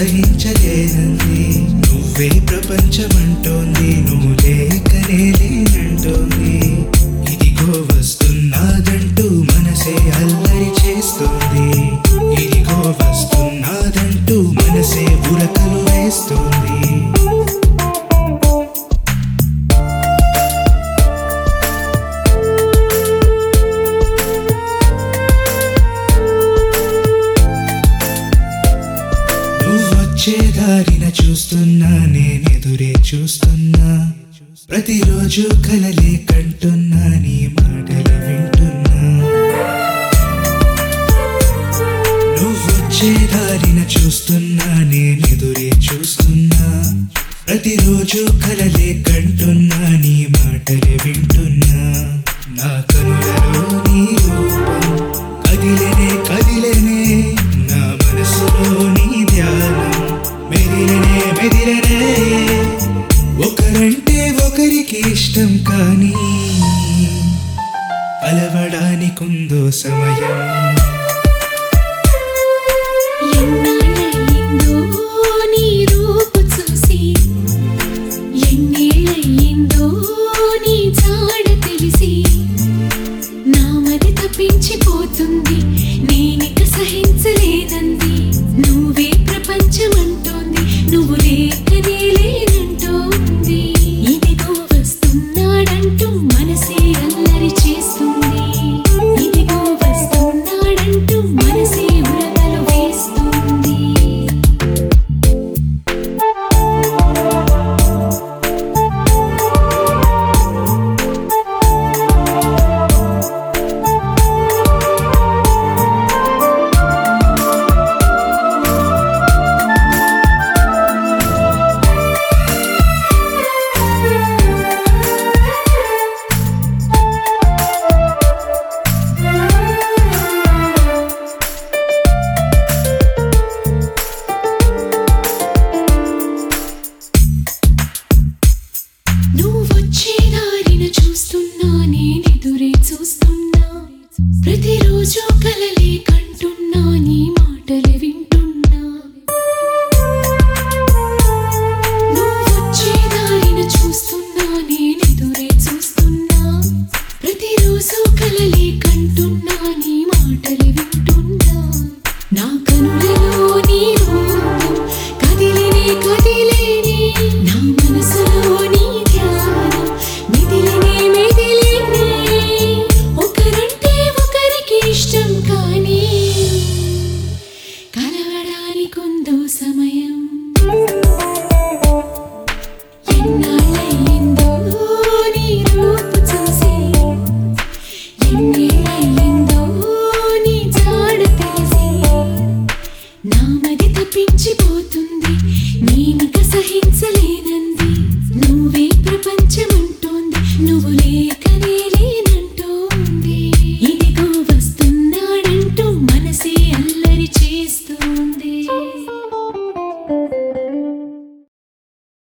సహించలేనంది నువ్వే ప్రపంచమంటోంది నువ్వు లేకనే లేనంటోంది ఇదిగో వస్తున్నాదంటూ మనసే అల్లరి చేస్తోంది ఇదిగో వస్తున్నాదంటూ మనసే ఉరకలు వేస్తోంది నువ్వొచ్చే దారిన చూస్తున్నా నేనెదురే చూస్తున్నా ప్రతిరోజు కలలే కంటున్నా నీ మాటలు వింటున్నా నువ్వొచ్చే దారిన చూస్తున్నా నేనెదురే చూస్తున్నా ప్రతిరోజు కలలే కంటున్నా నీ మాటలే వింటున్నా నా కనులలో నీ రూపం కదిలేనే కదిలేనే నా మనసులో నీ ధ్యానం మెదిలనే మెదిలనే ఒకరంటే ఒకరికి ఇష్టం కానీ కలవడానికుందో సమయం ఎన్నాళ్ళయిందో నీ రూపు చూసి ఎన్నేళ్ళయిందో నీ జాడ తెలిసి నా మది తప్పించిపోతుంది నేనిక సహించలేనంది నువ్వే ప్రపంచమంటోంది నువ్వు లేకనే లేనంటోంది ఇదిగో వస్తున్నాడంటూ మనసే అల్లరి చేస్తుంది ఇదిగో వస్తున్నాడంటూ మనసే ఉరకలు వేస్తుంది నువ్వొచ్చే దారిన చూస్తున్నా నేనెదురే చూస్తున్నా ప్రతిరోజు కలలే కంటున్నా నీ మాటలు వింటున్నా నువ్వొచ్చే దారిన చూస్తున్నా నేనెదురే చూస్తున్నా ప్రతిరోజు కలలే కంటున్నా నీ మాటలు వింటున్నా నా కనులలో నీ రూపం కదిలేనే కదిలేనే నా మనసులో నీ ధ్యానం మెదిలేనే మెదిలేనే ఒకరంటే ఒకరికి ఇష్టం కానీ కలవడానికుందో సమయం ఎన్నాళ్ళయిందో నీ రూపు చూసి ఎన్నేళ్ళయిందో నీ జాడ తెలిసి నా మది తప్పించిపోతుంది నేనిక సహించలే